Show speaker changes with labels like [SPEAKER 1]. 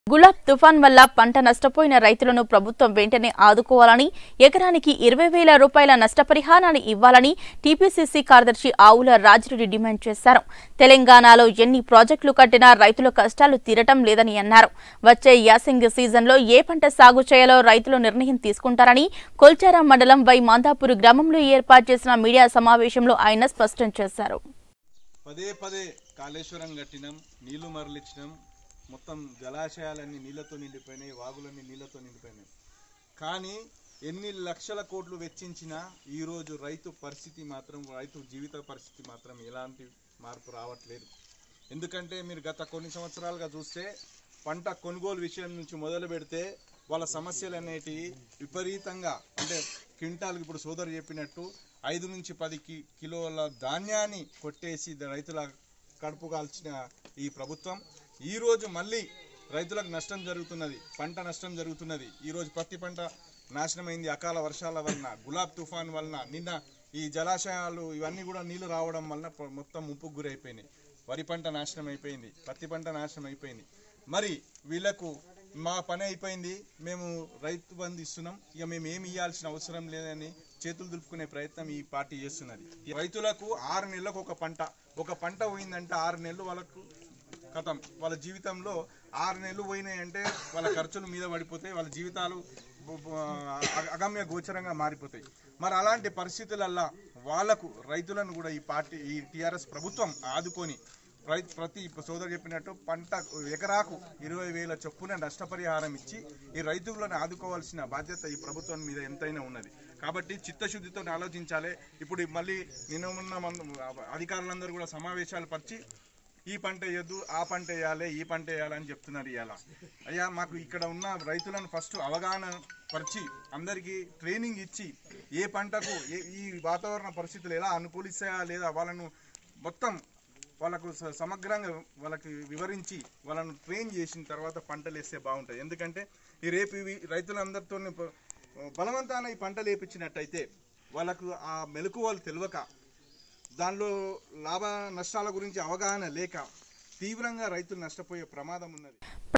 [SPEAKER 1] గులాబ్ తుఫాన్ వల్ల పంట నష్టపోయిన రైతులను ప్రభుత్వం వెంటనే ఆదుకోవాలని ఎకరానికి ఇరవై వేల రూపాయల నష్టపరిహారాన్ని ఇవ్వాలని టీపీసీసీ కార్యదర్శి ఆవుల రాజిరెడ్డి డిమాండ్ చేశారు తెలంగాణలో ఎన్ని ప్రాజెక్టులు కట్టినా రైతుల కష్టాలు తీరటం లేదని అన్నారు వచ్చే యాసంగి సీజన్లో ఏ పంట సాగు చేయాలో రైతులు నిర్ణయం తీసుకుంటారని కొల్చారం మండలం వై మాందాపూర్ గ్రామంలో ఏర్పాటు చేసిన మీడియా సమావేశంలో ఆయన స్పష్టం చేశారు
[SPEAKER 2] పదే పదే కాళేశ్వరం కట్టినాం నీళ్లు మరలిచ్చినాం మొత్తం జలాశయాలన్నీ నీళ్లతో నిండిపోయినాయి వాగులన్నీ నీళ్లతో నిండిపోయినాయి కానీ ఎన్ని లక్షల కోట్లు వెచ్చించినా ఈరోజు రైతు పరిస్థితి మాత్రం రైతు జీవిత పరిస్థితి మాత్రం ఎలాంటి మార్పు రావట్లేదు ఎందుకంటే మీరు గత కొన్ని సంవత్సరాలుగా చూస్తే పంట కొనుగోలు విషయం నుంచి మొదలు పెడితే వాళ్ళ సమస్యలు అనేటివి విపరీతంగా అంటే క్వింటాల్కి ఇప్పుడు సోదరు చెప్పినట్టు ఐదు నుంచి పది కి- కిలోల ధాన్యాన్ని కొట్టేసి ద- రైతుల కడుపు కాల్చిన ఈ ప్రభుత్వం ఈ రోజు మళ్ళీ రైతులకు నష్టం జరుగుతున్నది పంట నష్టం జరుగుతున్నది ఈ రోజు పత్తి పంట నాశనమైంది అకాల వర్షాల వలన గులాబ్ తుఫాన్ వలన నిన్న ఈ జలాశయాలు ఇవన్నీ కూడా నీళ్లు రావడం వలన ప- మొత్తం ముప్పుకు గురైపోయినాయి వరి పంట నాశనం అయిపోయింది పత్తి పంట నాశనం అయిపోయింది మరి వీళ్ళకు మా పని అయిపోయింది మేము రైతు బంధు ఇస్తున్నాం ఇక మేము ఏమి ఇవ్వాల్సిన అవసరం లేదని చేతులు దులుపుకునే ప్రయత్నం ఈ పార్టీ చేస్తున్నది ఈ రైతులకు ఆరు నెలలకు ఒక పంట ఒక పంట పోయిందంటే ఆరు నెలలు వాళ్ళకు కథం వాళ్ళ జీవితంలో ఆరు నెలలు పోయినాయంటే వాళ్ళ ఖర్చులు మీద పడిపోతాయి వాళ్ళ జీవితాలు బ- బ- అగ- అగమ్య గోచరంగా మారిపోతాయి మరి అలాంటి పరిస్థితులల్లా వాళ్ళకు రైతులను కూడా ఈ పార్టీ ఈ టిఆర్ఎస్ ప్రభుత్వం ఆదుకొని రైతు ప్రతి సోదరు చెప్పినట్టు పంట ఎకరాకు ఇరవై వేల చొప్పున నష్టపరిహారం ఇచ్చి ఈ రైతులను ఆదుకోవాల్సిన బాధ్యత ఈ ప్రభుత్వం మీద ఎంతైనా ఉన్నది కాబట్టి చిత్తశుద్ధితో ఆలోచించాలి ఇప్పుడు మళ్ళీ నిన్న ఉన్న మన అధికారులందరూ కూడా సమావేశాలు పరిచి ఈ పంట వేయొద్దు ఆ పంట వేయాలి ఈ పంట వేయాలి అని చెప్తున్నారు ఇవాళ అయ్యా మాకు ఇక్కడ ఉన్న రైతులను ఫస్ట్ అవగాహన పరిచి అందరికీ ట్రైనింగ్ ఇచ్చి ఏ పంటకు ఏ ఈ వాతావరణ పరిస్థితులు ఎలా అనుకూలిస్తాయా లేదా వాళ్ళను మొత్తం వాళ్ళకు స- సమగ్రంగా వాళ్ళకి వివరించి వాళ్ళను ట్రైన్ చేసిన తర్వాత పంటలు వేస్తే బాగుంటుంది ఎందుకంటే ఈ రేపు ఇవి రైతులందరితో బలవంతాన ఈ పంటలు వేపించినట్టయితే వాళ్ళకు ఆ మెలకువలు తెలియక దానిలో లాభ నష్టాల గురించి అవగాహన లేక తీవ్రంగా రైతులు నష్టపోయే ప్రమాదం ఉన్నది